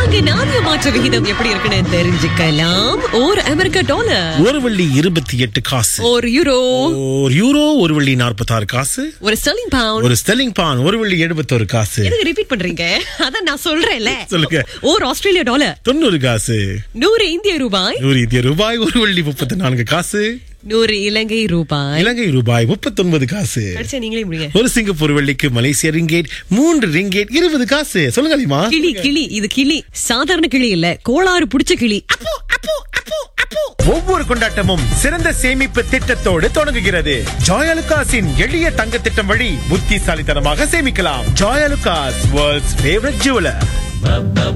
அங்க நாணய மாற்று விகிதம் எப்படி இருக்குன்னு தெரிஞ்சுக்கலாம் ஒரு அமெரிக்க டாலர் ஒரு வெள்ளி இருபத்தி எட்டு காசு ஒரு யூரோ ஒரு யூரோ ஒரு வெள்ளி நாற்பத்தாறு காசு ஒரு ஸ்டெர்லிங் பவுண்ட் ஒரு ஸ்டெல்லிங் பான் ஒரு வெள்ளி எழுபத்தொரு காசு எதுக்கு ரிப்பீட் பண்றீங்க அதான் நான் சொல்றேன்ல சொல்லுங்க. ஒரு ஆஸ்திரேலிய டாலர் தொண்ணூறு காசு நூறு இந்திய ரூபாய் நூறு இந்திய ரூபாய் ஒரு வெள்ளி முப்பத்தி நான்கு காசு நூறு இலங்கை ரூபாய் இலங்கை ரூபாய் முப்பத்தொன்பது காசு கடைசியா நீங்களே முடிங்க ஒரு சிங்கப்பூர் வெள்ளிக்கு மலேசிய ரிங்கேட் மூன்று ரிங்கேட் இருபது காசு சொல்லுங்க அதிகமா கிளி கிளி இது கிளி சாதாரண கிளி இல்ல கோளாறு புடிச்ச கிளி ஒவ்வொரு கொண்டாட்டமும் சிறந்த சேமிப்பு திட்டத்தோடு தொடங்குகிறது ஜாயலுகாஸின் எளிய தங்க திட்டம் வழி புத்திசாலித்தனமாக சேமிக்கலாம் ஜாயலுகாஸ் வேர்ல்ட்ஸ் ஃபேவரட் ஜுவலர்